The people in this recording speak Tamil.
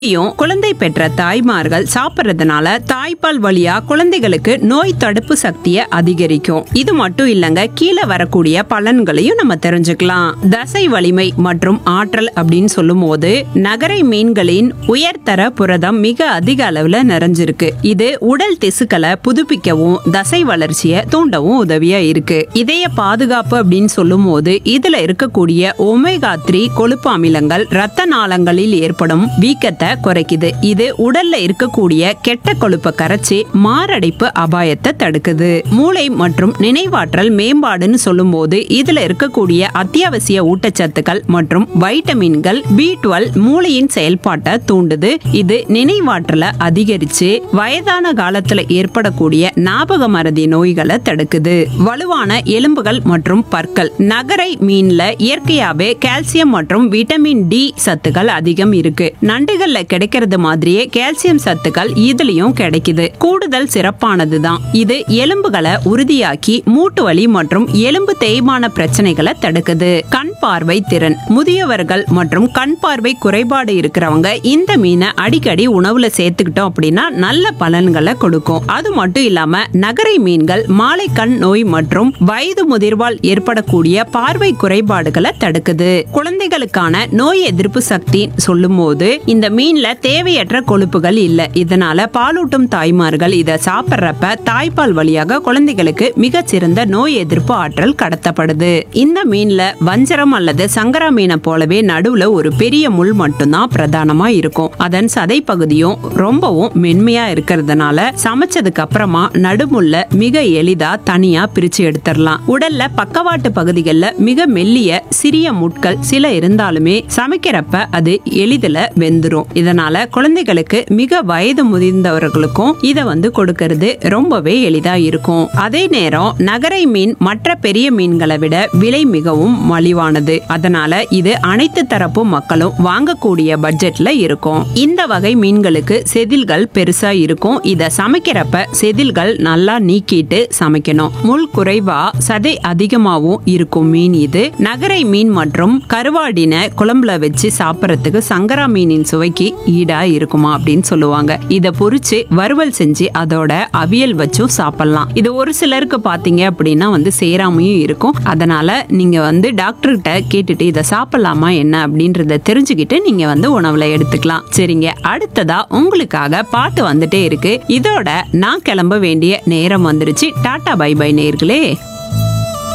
யும் குழந்தை பெற்ற தாய்மார்கள் சாப்பிடுறதுனால தாய்ப்பால் வழியா குழந்தைகளுக்கு நோய் தடுப்பு சக்தியை அதிகரிக்கும் இது மட்டும் இல்லங்க கீழே வரக்கூடிய பலன்களையும் நம்ம தெரிஞ்சுக்கலாம் தசை வலிமை மற்றும் ஆற்றல் அப்படின்னு சொல்லும் போது நகரை மீன்களின் உயர்தர புரதம் மிக அதிக அளவுல நிறைஞ்சிருக்கு இது உடல் திசுக்களை புதுப்பிக்கவும் தசை வளர்ச்சியை தூண்டவும் உதவியா இருக்கு இதய பாதுகாப்பு அப்படின்னு சொல்லும் போது இதுல இருக்கக்கூடிய ஒமேகா த்ரீ கொழுப்பு அமிலங்கள் ரத்த நாளங்களில் ஏற்படும் வீக்கத்தை குறைக்குது இது உடல்ல இருக்கக்கூடிய கெட்ட கொழுப்பை கரைச்சி மாரடைப்பு அபாயத்தை தடுக்குது மூளை மற்றும் நினைவாற்றல் மேம்பாடுன்னு சொல்லும்போது இதுல இருக்கக்கூடிய அத்தியாவசிய ஊட்டச்சத்துக்கள் மற்றும் வைட்டமின்கள் பி டுவெல் மூளையின் செயல்பாட்டை தூண்டுது இது நினைவாற்றலை அதிகரிச்சு வயதான காலத்துல ஏற்படக்கூடிய ஞாபக மறதி நோய்களை தடுக்குது வலுவான எலும்புகள் மற்றும் பற்கள் நகரை மீன்ல இயற்கையாவே கால்சியம் மற்றும் விட்டமின் டி சத்துக்கள் அதிகம் இருக்கு நண்டுகள்ல கிடைக்கிறது மாதிரியே கால்சியம் சத்துக்கள் இதுலயும் கிடைக்குது கூடுதல் சிறப்பானதுதான் இது எலும்புகளை உறுதியாக்கி மூட்டு வலி மற்றும் எலும்பு தேய்மான பிரச்சனைகளை தடுக்குது கண் பார்வை திறன் முதியவர்கள் மற்றும் கண் பார்வை குறைபாடு இருக்கிறவங்க இந்த மீனை அடிக்கடி உணவுல சேர்த்துக்கிட்டோம் அப்படின்னா நல்ல பலன்களை கொடுக்கும் அது மட்டும் இல்லாம நகரை மீன்கள் மாலை கண் நோய் மற்றும் வயது முதிர்வால் ஏற்படக்கூடிய பார்வை குறைபாடுகளை தடுக்குது குழந்தைகளுக்கான நோய் எதிர்ப்பு சக்தி சொல்லும் போது இந்த மீன்ல தேவையற்ற கொழுப்புகள் இல்ல இதனால பாலூட்டும் தாய்மார்கள் இத சாப்பிட்றப்ப தாய்ப்பால் வழியாக குழந்தைகளுக்கு மிகச்சிறந்த நோய் எதிர்ப்பு ஆற்றல் கடத்தப்படுது இந்த மீன்ல வஞ்சரம் அல்லது சங்கரா மீனை போலவே நடுவுல ஒரு பெரிய முள் மட்டும்தான் பிரதானமா இருக்கும் அதன் சதை பகுதியும் ரொம்பவும் மென்மையா இருக்கிறதுனால சமைச்சதுக்கு அப்புறமா நடுமுள்ள மிக எளிதா தனியா பிரிச்சு எடுத்துடலாம் உடல்ல பக்கவாட்டு பகுதிகளில் மிக மெல்லிய சிறிய முட்கள் சில இருந்தாலுமே சமைக்கிறப்ப அது எளிதில் வெந்துரும் இதனால குழந்தைகளுக்கு மிக வயது முதிர்ந்தவர்களுக்கும் இதை வந்து கொடுக்கறது ரொம்பவே எளிதா இருக்கும் அதே நேரம் நகரை மீன் மற்ற பெரிய மீன்களை விட விலை மிகவும் மலிவானது அதனால இது அனைத்து தரப்பு மக்களும் வாங்கக்கூடிய பட்ஜெட்ல இருக்கும் இந்த வகை மீன்களுக்கு செதில்கள் பெருசா இருக்கும் இத சமைக்கிறப்ப செதில்கள் நல்லா நீக்கிட்டு சமைக்கணும் முள் குறைவா சதை அதிகமாகவும் இருக்கும் மீன் இது நகரை மீன் மற்றும் கருவாடின குழம்புல வச்சு சாப்பிடறதுக்கு சங்கரா மீனின் சுவைக்கு ஈடா இருக்குமா அப்படின்னு சொல்லுவாங்க இத பொரிச்சு வறுவல் செஞ்சு அதோட அவியல் வச்சும் சாப்பிடலாம் இது ஒரு சிலருக்கு பாத்தீங்க அப்படின்னா வந்து சேராமையும் இருக்கும் அதனால நீங்க வந்து டாக்டர் கிட்ட கேட்டுட்டு இதை சாப்பிடலாமா என்ன அப்படின்றத தெரிஞ்சுக்கிட்டு நீங்க வந்து உணவுல எடுத்துக்கலாம் சரிங்க அடுத்ததா உங்களுக்காக பாட்டு வந்துட்டே இருக்கு இதோட நான் கிளம்ப வேண்டிய நேரம் வந்துருச்சு டாடா பை பை நேர்களே